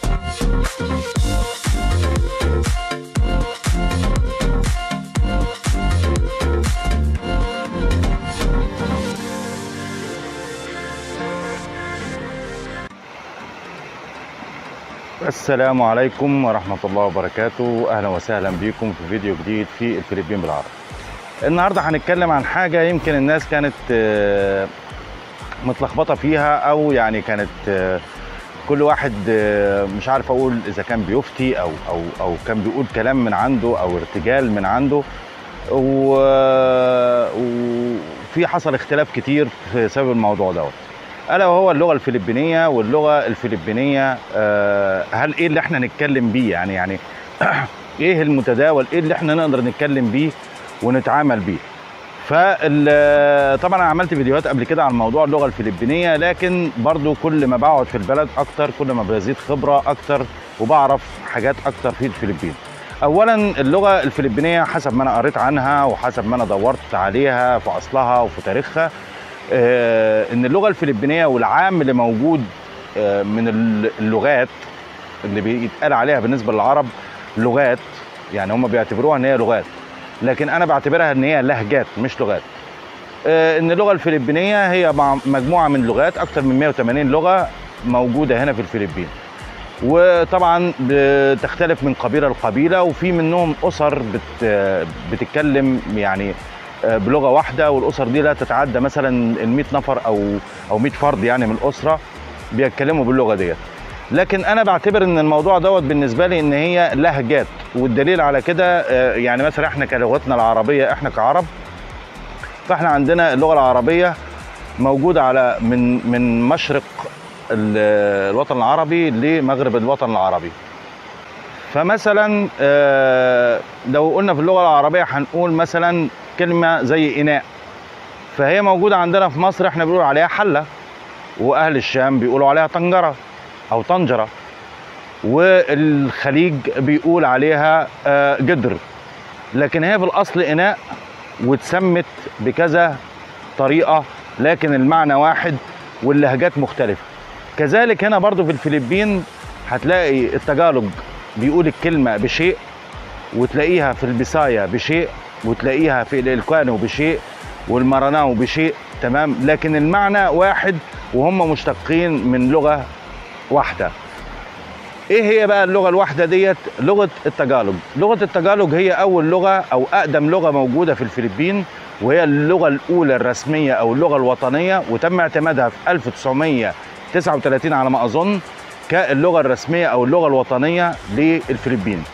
السلام عليكم ورحمة الله وبركاته أهلا وسهلا بكم في فيديو جديد في الفلبين بالعربي النهاردة هنتكلم عن حاجة يمكن الناس كانت آه، متلخبطة فيها أو يعني كانت آه، كل واحد آه، مش عارف أقول إذا كان بيفتي أو أو أو كان بيقول كلام من عنده أو ارتجال من عنده و- وفي حصل اختلاف كتير في سبب الموضوع دوت الا وهو اللغه الفلبينيه واللغه الفلبينيه آه، هل ايه اللي احنا نتكلم بيه يعني يعني ايه المتداول ايه اللي احنا نقدر نتكلم بيه ونتعامل بيه فطبعا انا عملت فيديوهات قبل كده عن موضوع اللغه الفلبينيه لكن برضو كل ما بقعد في البلد اكتر كل ما بزيد خبره اكتر وبعرف حاجات اكتر في الفلبين اولا اللغه الفلبينيه حسب ما انا قريت عنها وحسب ما انا دورت عليها في اصلها وفي تاريخها آه، ان اللغه الفلبينيه والعام اللي موجود آه، من اللغات اللي بيتقال عليها بالنسبه للعرب لغات يعني هم بيعتبروها ان هي لغات لكن انا بعتبرها ان هي لهجات مش لغات آه، ان اللغه الفلبينيه هي مع- مجموعه من لغات اكثر من 180 لغه موجوده هنا في الفلبين وطبعا بتختلف من قبيله لقبيله وفي منهم اسر بت بتتكلم يعني آه، بلغه واحده والاسر دي لا تتعدى مثلا ال 100 نفر او او 100 فرد يعني من الاسره بيتكلموا باللغه ديت لكن انا بعتبر ان الموضوع دوت بالنسبه لي ان هي لهجات والدليل على كده آه، يعني مثلا احنا كلغتنا العربيه احنا كعرب فاحنا عندنا اللغه العربيه موجوده على من من مشرق ال- الوطن العربي لمغرب الوطن العربي فمثلا آه، لو قلنا في اللغه العربيه هنقول مثلا كلمه زي اناء فهي موجوده عندنا في مصر احنا بنقول عليها حله واهل الشام بيقولوا عليها طنجره او طنجره والخليج بيقول عليها آه، جدر لكن هي في الاصل اناء واتسمت بكذا طريقه لكن المعنى واحد واللهجات مختلفه كذلك هنا برضو في الفلبين هتلاقي التجالوج بيقول الكلمه بشيء وتلاقيها في البسايا بشيء وتلاقيها في الالكانو بشيء والمرناو بشيء تمام لكن المعنى واحد وهم مشتقين من لغه واحده ايه هي بقى اللغه الواحده ديت لغه التجالوج لغه التجالوج هي اول لغه او اقدم لغه موجوده في الفلبين وهي اللغه الاولى الرسميه او اللغه الوطنيه وتم اعتمادها في 1939 على ما اظن كاللغه الرسميه او اللغه الوطنيه للفلبين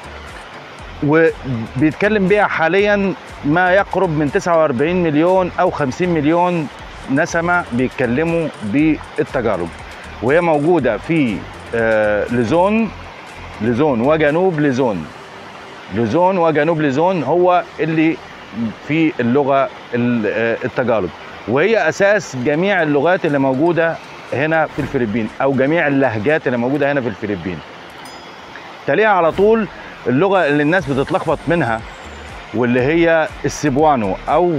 وبيتكلم بيها حاليا ما يقرب من 49 مليون او 50 مليون نسمه بيتكلموا بالتجارب وهي موجوده في آه، لزون لزون وجنوب لزون لزون وجنوب لزون هو اللي في اللغه ال- آه، التجارب وهي اساس جميع اللغات اللي موجوده هنا في الفلبين او جميع اللهجات اللي موجوده هنا في الفلبين تليها على طول اللغه اللي الناس بتتلخبط منها واللي هي السيبوانو او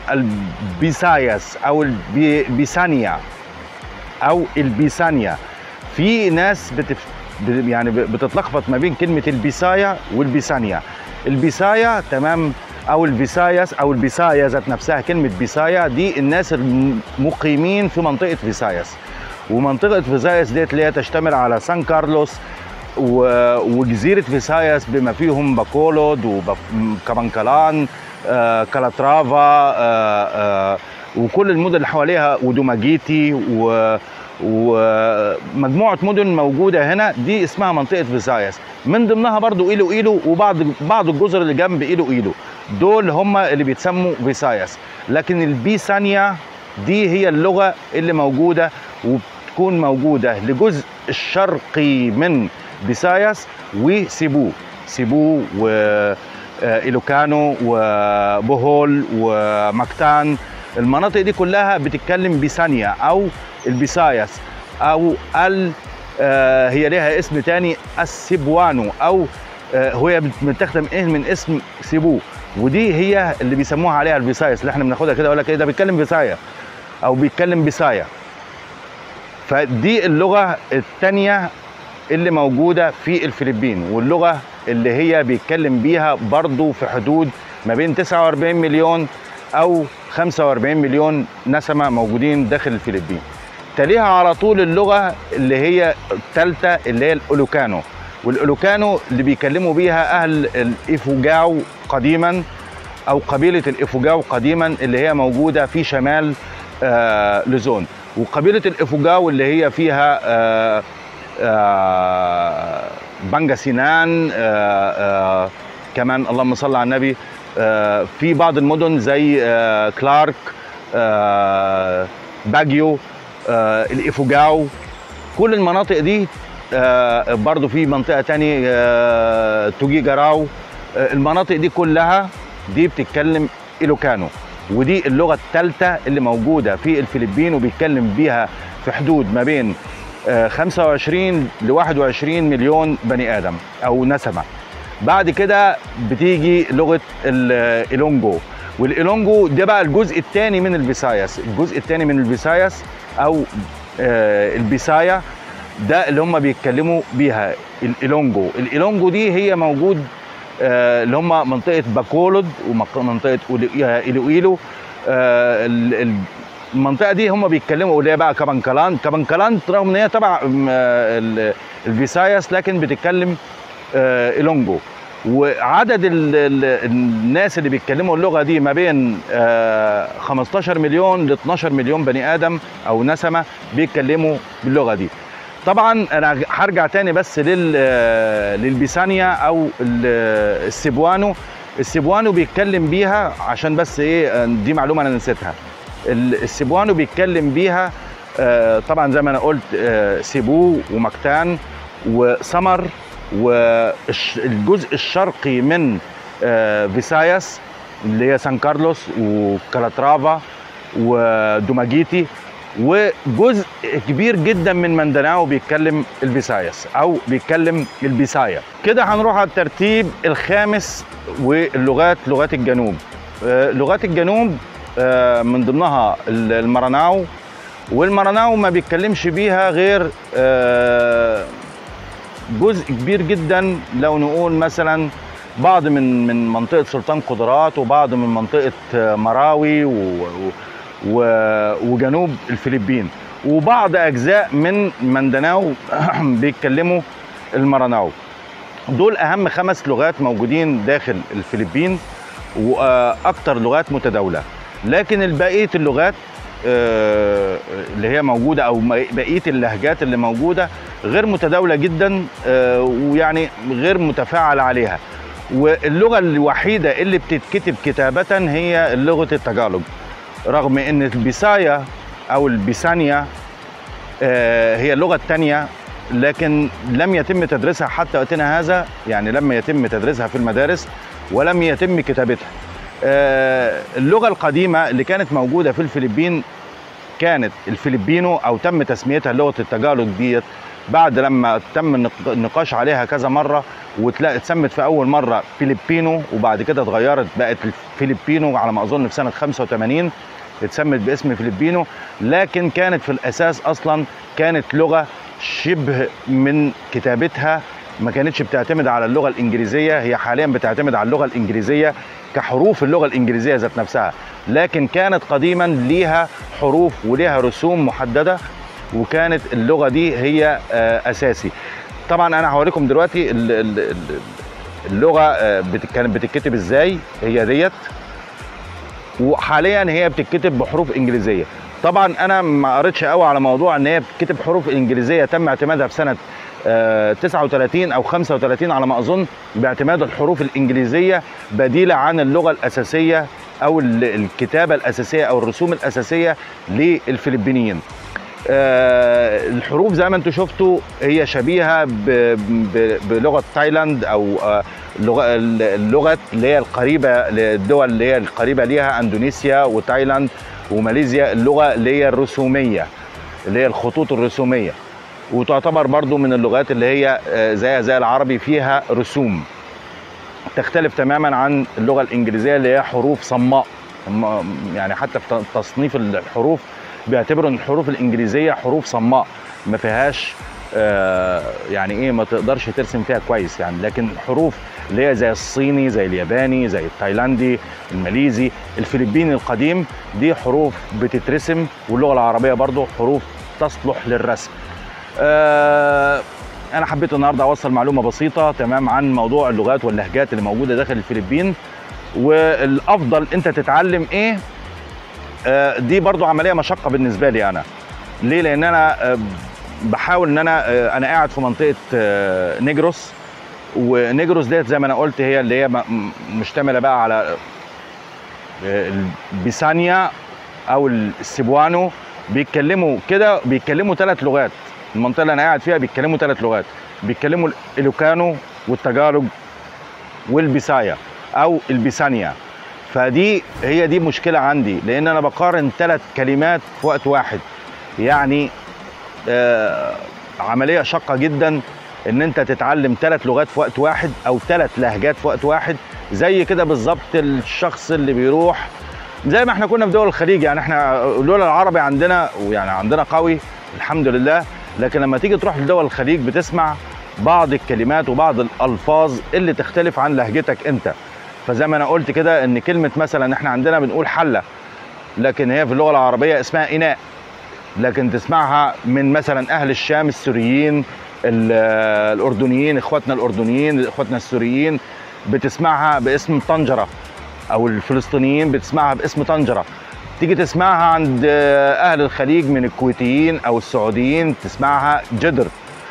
البيسايس او البيسانيا او البيسانيا في ناس بتف... ب- يعني ب- بتتلخبط ما بين كلمه البيسايا والبيسانيا البيسايا تمام او الفيساياس او البيسايا ذات نفسها كلمه بيسايا دي الناس المقيمين في منطقه فيساياس ومنطقه فيساياس ديت اللي هي تشتمل على سان كارلوس و- وجزيره فيساياس بما فيهم باكولود وكابانكالان آه، كالاترافا آه، آه، وكل المدن اللي حواليها ودوماجيتي و ومجموعه مدن موجوده هنا دي اسمها منطقه فيساياس من ضمنها برضو ايلو ايلو وبعض بعض الجزر اللي جنب ايلو ايلو دول هم اللي بيتسموا فيساياس لكن البيسانيا دي هي اللغه اللي موجوده وبتكون موجوده لجزء الشرقي من بيساياس وسيبو سيبو و آه، إيلوكانو وبوهول ومكتان المناطق دي كلها بتتكلم بيسانيا او البيساياس او ال آه، هي ليها اسم تاني السيبوانو او آه، هي بتستخدم ايه من اسم سيبو ودي هي اللي بيسموها عليها البيسايس اللي احنا بناخدها كده يقول لك ايه ده بيتكلم بيسايا او بيتكلم بيسايا فدي اللغه الثانيه اللي موجوده في الفلبين واللغه اللي هي بيتكلم بيها برضو في حدود ما بين 49 مليون او 45 مليون نسمه موجودين داخل الفلبين تليها على طول اللغه اللي هي الثالثه اللي هي الاولوكانو والاولوكانو اللي بيكلموا بيها اهل الايفوجاو قديما او قبيله الايفوجاو قديما اللي هي موجوده في شمال آه لزون وقبيله الايفوجاو اللي هي فيها آه آه بانجا سينان آه آه كمان اللهم صل على النبي آه في بعض المدن زي آه كلارك آه باجيو آه الايفوجاو كل المناطق دي آه برضو في منطقه تاني آه توجي جراو آه المناطق دي كلها دي بتتكلم إيلوكانو ودي اللغة الثالثة اللي موجودة في الفلبين وبيتكلم بيها في حدود ما بين 25 ل 21 مليون بني آدم أو نسمة بعد كده بتيجي لغة الإيلونجو والإيلونجو ده بقى الجزء الثاني من البيسايس الجزء الثاني من البيسايس أو البيسايا ده اللي هم بيتكلموا بيها الإيلونجو الإيلونجو دي هي موجود اللي هم منطقه باكولود ومنطقه ايلويلو المنطقه دي هم بيتكلموا اللي هي بقى كابانكالان كابانكالان رغم ان هي تبع الفيسايس لكن بتتكلم ايلونجو وعدد الناس اللي بيتكلموا اللغه دي ما بين 15 مليون ل 12 مليون بني ادم او نسمه بيتكلموا باللغه دي طبعا انا هرجع تاني بس لل للبيسانيا او السيبوانو السيبوانو بيتكلم بيها عشان بس ايه دي معلومه انا نسيتها السيبوانو بيتكلم بيها طبعا زي ما انا قلت سيبو ومكتان وسمر والجزء الشرقي من فيساياس اللي هي سان كارلوس وكالاترافا ودوماجيتي وجزء كبير جدا من مندناو بيتكلم البيسايس او بيتكلم البيسايا كده هنروح على الترتيب الخامس واللغات لغات الجنوب لغات الجنوب من ضمنها المرناو والمرناو ما بيتكلمش بيها غير جزء كبير جدا لو نقول مثلا بعض من من منطقه سلطان قدرات وبعض من منطقه مراوي و وجنوب الفلبين وبعض اجزاء من مندناو بيتكلموا المرناو دول اهم خمس لغات موجودين داخل الفلبين واكثر لغات متداوله لكن بقيه اللغات اللي هي موجوده او بقيه اللهجات اللي موجوده غير متداوله جدا ويعني غير متفاعل عليها واللغه الوحيده اللي بتتكتب كتابه هي لغه التجالوج رغم ان البيسايا او البيسانيا هي اللغه الثانيه لكن لم يتم تدريسها حتى وقتنا هذا يعني لم يتم تدريسها في المدارس ولم يتم كتابتها اللغه القديمه اللي كانت موجوده في الفلبين كانت الفلبينو او تم تسميتها لغه التجالوج ديت بعد لما تم النقاش عليها كذا مره وتلاقي اتسمت في اول مره فيلبينو وبعد كده اتغيرت بقت الفلبينو على ما اظن في سنه 85 اتسمت باسم فلبينو لكن كانت في الاساس اصلا كانت لغه شبه من كتابتها ما كانتش بتعتمد على اللغه الانجليزيه هي حاليا بتعتمد على اللغه الانجليزيه كحروف اللغه الانجليزيه ذات نفسها لكن كانت قديما ليها حروف وليها رسوم محدده وكانت اللغه دي هي اساسي طبعا انا هوريكم دلوقتي اللغه كانت بتتكتب ازاي هي ديت وحاليا هي بتتكتب بحروف انجليزيه طبعا انا ما قريتش قوي على موضوع ان هي بتتكتب حروف انجليزيه تم اعتمادها في سنه 39 او 35 على ما اظن باعتماد الحروف الانجليزيه بديله عن اللغه الاساسيه او الكتابه الاساسيه او الرسوم الاساسيه للفلبينيين آه الحروف زي ما انتم شفتوا هي شبيهه ب ب بلغه تايلاند او آه اللغه اللغه اللي هي القريبه للدول اللي هي القريبه ليها اندونيسيا وتايلاند وماليزيا اللغه اللي هي الرسوميه اللي هي الخطوط الرسوميه وتعتبر برضو من اللغات اللي هي آه زيها زي العربي فيها رسوم تختلف تماما عن اللغه الانجليزيه اللي هي حروف صماء يعني حتى في تصنيف الحروف بيعتبروا ان الحروف الانجليزيه حروف صماء ما فيهاش آه، يعني ايه ما تقدرش ترسم فيها كويس يعني لكن حروف اللي هي زي الصيني زي الياباني زي التايلاندي الماليزي الفلبيني القديم دي حروف بتترسم واللغه العربيه برضو حروف تصلح للرسم آه، انا حبيت النهارده اوصل معلومه بسيطه تمام عن موضوع اللغات واللهجات اللي موجوده داخل الفلبين والافضل انت تتعلم ايه آه، دي برضو عمليه مشقه بالنسبه لي انا ليه لان انا آه، بحاول ان انا آه، انا قاعد في منطقه آه، نيجروس ونيجروس ديت زي ما انا قلت هي اللي هي م- م- مشتمله بقى على آه، البيسانيا او السيبوانو بيتكلموا كده بيتكلموا ثلاث لغات المنطقه اللي انا قاعد فيها بيتكلموا ثلاث لغات بيتكلموا الالوكانو والتجارب والبيسايا او البيسانيا فدي هي دي مشكله عندي لان انا بقارن ثلاث كلمات في وقت واحد يعني آه عمليه شاقه جدا ان انت تتعلم ثلاث لغات في وقت واحد او ثلاث لهجات في وقت واحد زي كده بالظبط الشخص اللي بيروح زي ما احنا كنا في دول الخليج يعني احنا اللغه العربي عندنا ويعني عندنا قوي الحمد لله لكن لما تيجي تروح لدول الخليج بتسمع بعض الكلمات وبعض الالفاظ اللي تختلف عن لهجتك انت فزي ما انا قلت كده ان كلمه مثلا احنا عندنا بنقول حله لكن هي في اللغه العربيه اسمها اناء لكن تسمعها من مثلا اهل الشام السوريين ال- الاردنيين اخواتنا الاردنيين اخواتنا السوريين بتسمعها باسم طنجره او الفلسطينيين بتسمعها باسم طنجره تيجي تسمعها عند اهل الخليج من الكويتيين او السعوديين تسمعها جدر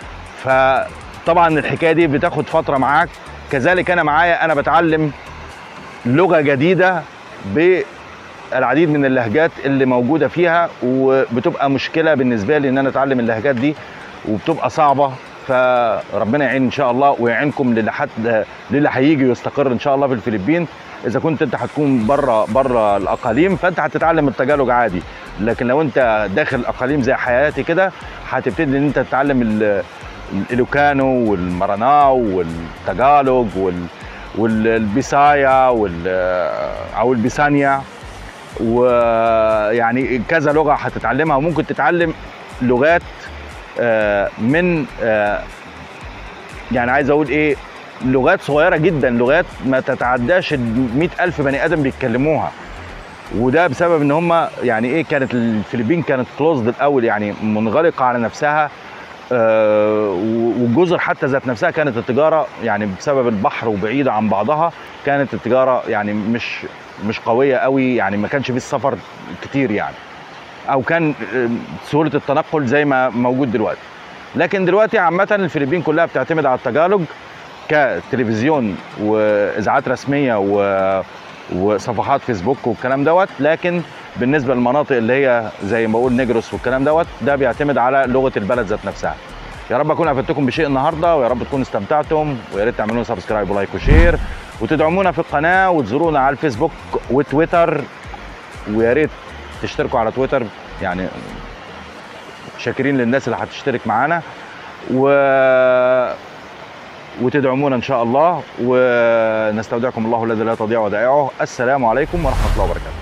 فطبعا الحكايه دي بتاخد فتره معاك كذلك انا معايا انا بتعلم لغه جديده بالعديد من اللهجات اللي موجوده فيها وبتبقى مشكله بالنسبه لي ان انا اتعلم اللهجات دي وبتبقى صعبه فربنا يعين ان شاء الله ويعينكم للي حد للي هيجي ويستقر ان شاء الله في الفلبين اذا كنت انت هتكون بره بره الاقاليم فانت هتتعلم التجالوج عادي لكن لو انت داخل الاقاليم زي حياتي كده هتبتدي ان انت تتعلم ال- الالوكانو والمراناو والتجالوج وال والبيسايا وال او البيسانيا ويعني كذا لغه هتتعلمها وممكن تتعلم لغات آه، من آه، يعني عايز اقول ايه لغات صغيره جدا لغات ما تتعداش ال ألف بني ادم بيتكلموها وده بسبب ان هم يعني ايه كانت الفلبين كانت كلوزد الاول يعني منغلقه على نفسها آه، والجزر حتى ذات نفسها كانت التجاره يعني بسبب البحر وبعيده عن بعضها كانت التجاره يعني مش مش قويه قوي يعني ما كانش فيه السفر كتير يعني او كان آه، سهوله التنقل زي ما موجود دلوقتي لكن دلوقتي عامه الفلبين كلها بتعتمد على التجالوج كتلفزيون واذاعات رسميه و وصفحات فيسبوك والكلام دوت لكن بالنسبه للمناطق اللي هي زي ما بقول نجرس والكلام دوت ده بيعتمد على لغه البلد ذات نفسها يا رب اكون افدتكم بشيء النهارده ويا رب تكونوا استمتعتم ويا ريت تعملوا سبسكرايب ولايك وشير وتدعمونا في القناه وتزورونا على الفيسبوك وتويتر ويا ريت تشتركوا على تويتر يعني شاكرين للناس اللي هتشترك معانا و وتدعمونا ان شاء الله ونستودعكم الله الذي لا تضيع ودائعه السلام عليكم ورحمه الله وبركاته